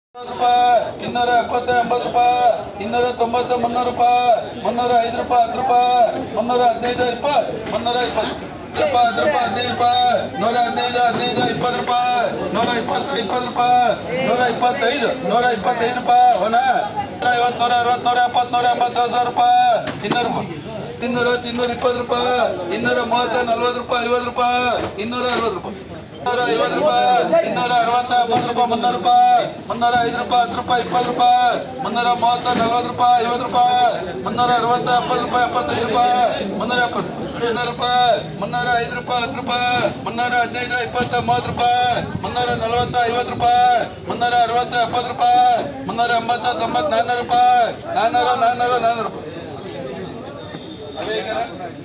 ರೂಪಾಯಿ ಇನ್ನೂರ ಎಪ್ಪತ್ತು ಎಂಬತ್ತು ರೂಪಾಯಿ ಇನ್ನೂರ ತೊಂಬತ್ತು ಮುನ್ನೂರು ರೂಪಾಯಿ ಮುನ್ನೂರ ಐದು ರೂಪಾಯಿ ಹತ್ತು ರೂಪಾಯಿ ಮುನ್ನೂರ ಹದಿನೈದು ಇಪ್ಪತ್ತು ಮುನ್ನೂರ ಇಪ್ಪತ್ತು ರೂಪಾಯಿ ಹತ್ತು ರೂಪಾಯಿ ಹದಿನೈದು ರೂಪಾಯಿ ನೂರ ಹದಿನೈದು ಹದಿನೈದು ಇಪ್ಪತ್ತು ರೂಪಾಯಿ ನೂರ ಇಪ್ಪತ್ತು ಇಪ್ಪತ್ತು ರೂಪಾಯಿ ನೂರ ಇಪ್ಪತ್ತೈದು ನೂರ ಇಪ್ಪತ್ತೈದು ರೂಪಾಯಿ ಹೋನ ನೂರ ಐವತ್ತು ನೂರ ಅರವತ್ತು ನೂರ ಎಪ್ಪತ್ತು ನೂರ ಎಂಬತ್ತು ಸಾವಿರ ರೂಪಾಯಿ ಇನ್ನೂರು ರೂಪಾಯಿ ಇನ್ನೂರ ಇನ್ನೂರ ಇಪ್ಪತ್ತು ರೂಪಾಯಿ ಇನ್ನೂರ ಮೂವತ್ತು ನಲ್ವತ್ತು ರೂಪಾಯಿ ಐವತ್ತು ರೂಪಾಯಿ ಇನ್ನೂರ ಅರವತ್ತು ರೂಪಾಯಿ ಇನ್ನೂರ ಐವತ್ತು ರೂಪಾಯಿ ಇನ್ನೂರ ಅರವತ್ತ ಎಪ್ಪತ್ತು ರೂಪಾಯಿ ಮುನ್ನೂರು ರೂಪಾಯಿ ಮುನ್ನೂರ ಐದು ರೂಪಾಯಿ ಹತ್ತು ರೂಪಾಯಿ ಇಪ್ಪತ್ತು ರೂಪಾಯಿ ಮುನ್ನೂರ ಮೂವತ್ತ ನಲ್ವತ್ತು ರೂಪಾಯಿ ಐವತ್ತು ರೂಪಾಯಿ ಮುನ್ನೂರ ಅರವತ್ತ ಎಪ್ಪತ್ತು ರೂಪಾಯಿ ಎಪ್ಪತ್ತೈದು ರೂಪಾಯಿ ಮುನ್ನೂರ ಎಪ್ಪತ್ತು ಮುನ್ನೂರು ರೂಪಾಯಿ ಮುನ್ನೂರ ಐದು ರೂಪಾಯಿ ಹತ್ತು ರೂಪಾಯಿ ಮುನ್ನೂರ ಹದಿನೈದು ಇಪ್ಪತ್ತ ಮೂವತ್ತು ರೂಪಾಯಿ ಮುನ್ನೂರ ನಲವತ್ತ ಐವತ್ತು ರೂಪಾಯಿ ಮುನ್ನೂರ ಅರವತ್ತ ಎಪ್ಪತ್ತು ರೂಪಾಯಿ ಮುನ್ನೂರ ಎಂಬತ್ತ ತೊಂಬತ್ತು ನಾನ್ನೂರು ರೂಪಾಯಿ ನಾನ್ನೂರ ನಾನ್ನೂರ ನಾನ್ನೂರು ರೂಪಾಯಿ ಅವೇ ಈಗ